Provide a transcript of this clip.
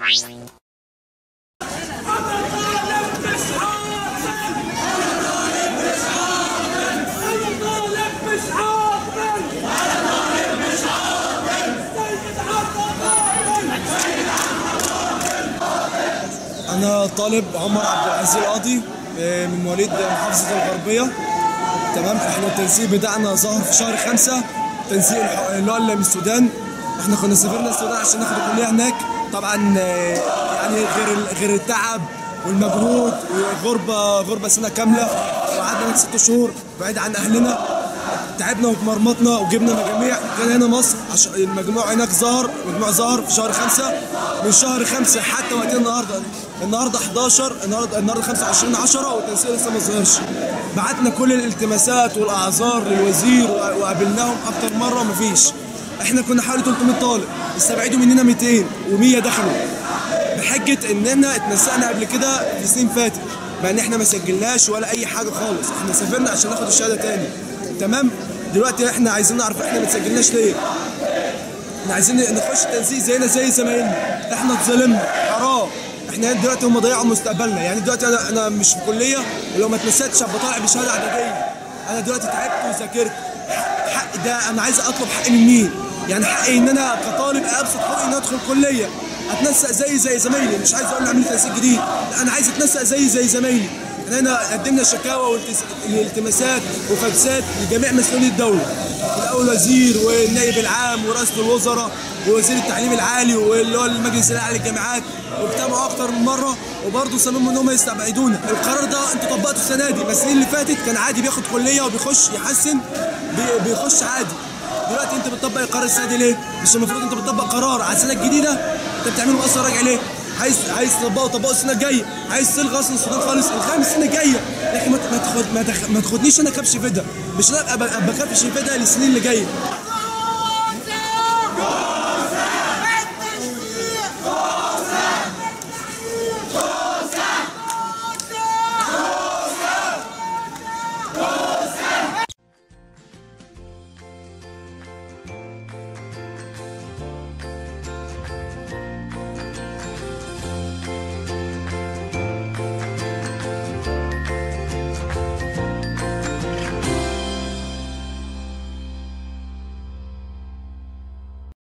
أنا طالب عمر عبد العزيز القاضي آه، من مواليد محافظة الغربية تمام احنا التنسيق بتاعنا ظهر في شهر خمسة تنسيق الح- اللي هو اللي من السودان احنا كنا سافرنا السودان عشان ناخد الكلية هناك طبعا آه، يعني غير ال- غير التعب والمجهود وغربة غربة سنة كاملة وقعدنا هناك ست شهور بعيد عن أهلنا تعبنا واتمرمطنا وجبنا مجاميع كان هنا مصر عشان المجموع هناك ظهر مجموع ظهر في شهر خمسة من شهر خمسة حتى وقتنا النهارده النهارده 11 النهارده النهارده 25 10 والتنسيق لسه ما ظهرش بعتنا كل الالتماسات والاعذار للوزير و- وقابلناهم اكتر مره ومفيش احنا كنا حوالي 300 طالب استبعدوا مننا 200 و100 دخلوا بحجه اننا اتنسقنا قبل كده في سنين فاتت مع ان احنا ما سجلناش ولا اي حاجه خالص احنا سافرنا عشان ناخد الشهاده تاني تمام دلوقتي احنا عايزين نعرف احنا ما تسجلناش ليه احنا عايزين نخش تنسيق زينا زي زمايلنا احنا اتظلمنا حرام احنا دلوقتي هم ضيعوا مستقبلنا يعني دلوقتي انا انا مش في كليه ولو ما اتنسقتش هبقى طالع بشهاده اعداديه انا دلوقتي تعبت وذاكرت حق ده انا عايز اطلب حقي من مين يعني حقي ان انا كطالب ابسط حقي ان ادخل كليه اتنسق زي زي زمايلي مش عايز اقول اعمل لي تنسيق جديد لا انا عايز اتنسق زي زي زمايلي احنا هنا قدمنا شكاوى والتس- والالتماسات وفاكسات لجميع مسؤولي الدوله الاول وزير والنائب العام ورئاسه الوزراء ووزير التعليم العالي واللي هو المجلس الاعلى للجامعات واجتمعوا اكتر من مره وبرضه صمموا ان هم يستبعدونا القرار ده انتوا طبقتوا السنه دي بس السنين اللي فاتت كان عادي بياخد كليه وبيخش يحسن بي- بيخش عادي دلوقتي انت بتطبق القرار السنه دي ليه؟ مش المفروض انت بتطبق قرار على السنه الجديده انت بتعمله مؤثر راجع ليه؟ عايز عايز تطبقه طبقه السنه الجايه عايز تلغي اصلا السودان خالص الغيها من السنه الجايه لكن ما ت- ما تاخد ما, تخ... ما تاخدنيش انا كبش فدا مش انا ابقى ابقى كبش فدا للسنين اللي جايه